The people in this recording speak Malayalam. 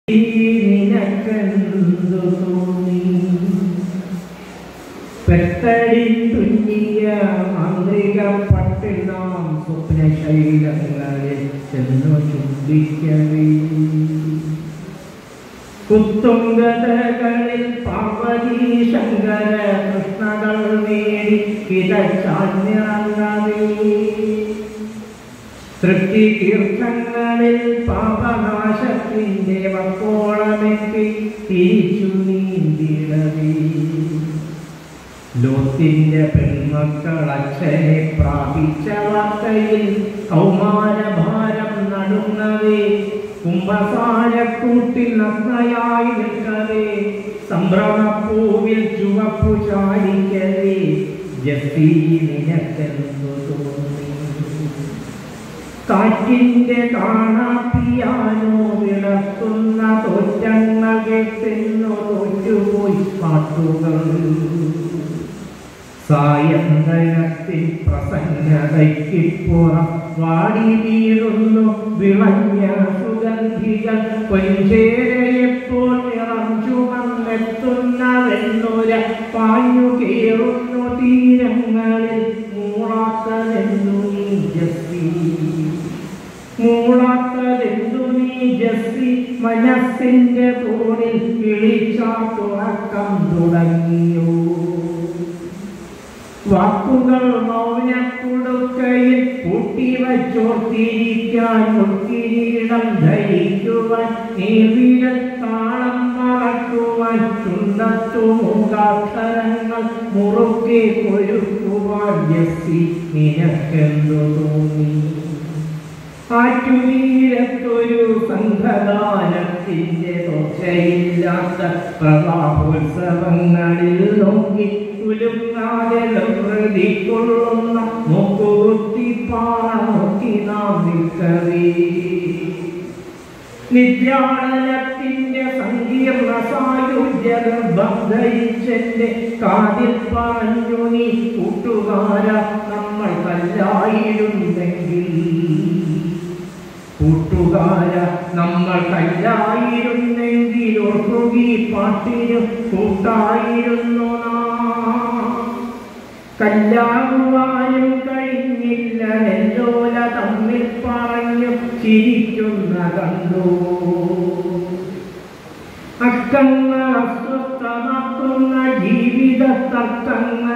നിനക്കെന്തു തോന്നി പെട്ടടി തുന്നിയ മാന്ത്രിക പട്ടിൽ നാം സ്വപ്നശൈലങ്ങളിൽ ചെന്നു ചുംബിക്കവേ കുത്തുങ്കതകളിൽ പാർവതി ശങ്കര കൃഷ്ണകൾ നേടി കിടച്ചാഞ്ഞിറങ്ങവേ തൃപ്തി തീർത്ഥങ്ങളിൽ പാപനാശത്തിൻ്റെ വക്കോളമെത്തി തിരിച്ചു നീന്തിടവേ ലോത്തിന്റെ പെൺമക്കൾ അച്ഛനെ പ്രാപിച്ച വാർത്തയിൽ കൗമാരഭാരം നടുങ്ങവേ കുംഭസാരക്കൂട്ടിൽ നഗ്നയായി നിൽക്കവേ സംഭ്രമപ്പൂവിൽ ചുവപ്പു ചാടിക്കവേ ജസി നിനക്കെന്തു തോന്നി കാറ്റിന്റെ കാണാപ്പിയാനോ വിളക്കുന്ന തോറ്റങ്ങൾ കേട്ടെന്നു തോറ്റുപോയി പാട്ടുകൾ സായന്തനത്തിൽ പ്രസന്നതയ്ക്കിപ്പുറം വാടി വീഴുന്നു വിളഞ്ഞ സുഗന്ധികൾ പൊഞ്ചേരയെപ്പോൾ നിറം ചുമന്നെത്തുന്ന വെണ്ണുര പാഞ്ഞു കേറുന്നു തീരങ്ങളിൽ മൂളാത്തതെന്നു നീ ജസ്സി മൂളാത്തതെന്തു നീ ജസ്സി മനസ്സിന്റെ കോണിൽ കിളിച്ചാട്ടുറക്കം തുടങ്ങിയോ വാക്കുകൾ മൗനക്കുടുക്കയിൽ പൂട്ടിവച്ചോർത്തിരിക്കാൻ മുക്കിരീടം ധരിക്കുവാൻ നീവിരൽ താളം മറക്കുവാൻ ചുണ്ടത്തു മൂകാക്ഷരങ്ങൾ മുറുക്കെ കൊഴുക്കുവാൻ ജസ്സി നിനക്കെന്തു തോന്നി ആറ്റുതീരത്തൊരു സംഘഗാനത്തിന്റെ തോച്ചയില്ലാത്ത പ്രതാപോത്സവങ്ങളിൽ നോക്കി കുലുങ്ങാതെ ഹൃതിക്കൊള്ളുന്ന നോക്കുകുത്തിപ്പാറ നോക്കി നാം നിൽക്കവേ നിര്യാണനത്തിന്റെ സങ്കീർണ സായുജ്യ ഗർഭധരിച്ചെന്റെ കാതിൽ പറഞ്ഞു നീ കൂട്ടുകാര നമ്മൾ കല്ലായിരുന്നെങ്കിൽ കൂട്ടുകാര നമ്മൾ കല്ലായിരുന്നെങ്കിൽ ഓർക്കുകി പാട്ടിനും കൂട്ടായിരുന്നു നാം കല്ലാകുവാനും കഴിഞ്ഞില്ല നെല്ലോല തമ്മിൽ പറഞ്ഞു ചിരിക്കുന്ന കണ്ടു അക്കങ്ങൾ അസ്വസ്ഥമാക്കുന്ന ജീവിത തർക്കങ്ങൾ